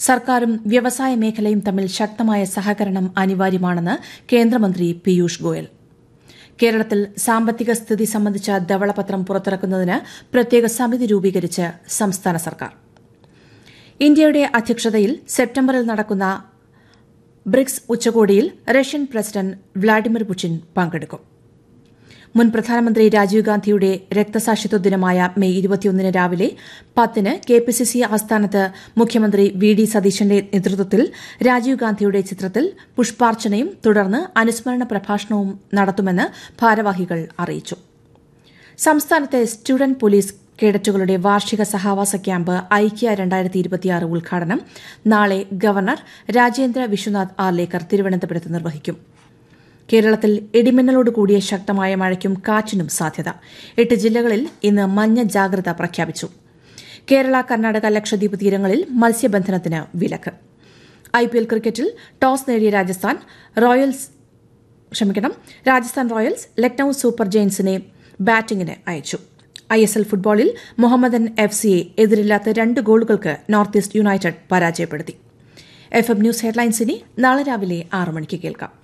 സർക്കാരും വ്യവസായ മേഖലയും തമ്മിൽ ശക്തമായ സഹകരണം അനിവാര്യമാണെന്ന് കേന്ദ്രമന്ത്രി പീയൂഷ് ഗോയൽ കേരളത്തിൽ സാമ്പത്തിക സ്ഥിതി സംബന്ധിച്ച ധവളപത്രം പുറത്തിറക്കുന്നതിന് പ്രത്യേക സമിതി രൂപീകരിച്ച് സംസ്ഥാന സർക്കാർ ഇന്ത്യയുടെ അധ്യക്ഷതയിൽ സെപ്റ്റംബറിൽ നടക്കുന്ന ബ്രിക്സ് ഉച്ചകോടിയിൽ റഷ്യൻ പ്രസിഡന്റ് വ്ളാഡിമിർ പുടിൻ പങ്കെടുക്കും മുൻ പ്രധാനമന്ത്രി രാജീവ് ഗാന്ധിയുടെ രക്തസാക്ഷിത്വ ദിനമായ മെയ് ഇരുപത്തിയൊന്നിന് രാവിലെ പത്തിന് കെ പി സി സി ആസ്ഥാനത്ത് മുഖ്യമന്ത്രി വി ഡി സതീശന്റെ നേതൃത്വത്തിൽ രാജീവ് ഗാന്ധിയുടെ ചിത്രത്തിൽ പുഷ്പാർച്ചനയും തുടർന്ന് അനുസ്മരണ പ്രഭാഷണവും നടത്തുമെന്ന് ഭാരവാഹികൾ അറിയിച്ചു സംസ്ഥാനത്തെ സ്റ്റുഡന്റ് പോലീസ് കേഡറ്റുകളുടെ വാർഷിക സഹവാസ ക്യാമ്പ് ഐക്യ രണ്ടായിരത്തി ഇരുപത്തിയാറ് ഉദ്ഘാടനം നാളെ ഗവർണർ രാജേന്ദ്ര വിശ്വനാഥ് ആർലേക്കർ തിരുവനന്തപുരത്ത് നിർവഹിക്കും കേരളത്തിൽ ഇടിമിന്നലോട് കൂടിയ ശക്തമായ മഴയ്ക്കും കാറ്റിനും സാധ്യത എട്ട് ജില്ലകളിൽ ഇന്ന് മഞ്ഞ ജാഗ്രത പ്രഖ്യാപിച്ചു കേരള കർണാടക ലക്ഷദ്വീപ് തീരങ്ങളിൽ മത്സ്യബന്ധനത്തിന് വിലക്ക് ഐപിഎൽ ക്രിക്കറ്റിൽ ടോസ് നേടിയ രാജസ്ഥാൻ റോയൽസ് ക്ഷമിക്കണം രാജസ്ഥാൻ റോയൽസ് ലക്നൌ സൂപ്പർ ജയൻസിനെ ബാറ്റിംഗിന് അയച്ചു ഐ എസ് എൽ ഫുട്ബോളിൽ മുഹമ്മദൻ എഫ് സിയെ എതിരില്ലാത്ത രണ്ട് ഗോളുകൾക്ക് നോർത്ത് ഈസ്റ്റ് യുണൈറ്റഡ് പരാജയപ്പെടുത്തി എഫ് എം ന്യൂസ് ഹെഡ്ലൈൻസിനെ നാളെ രാവിലെ ആറ് മണിക്ക് കേൾക്കാം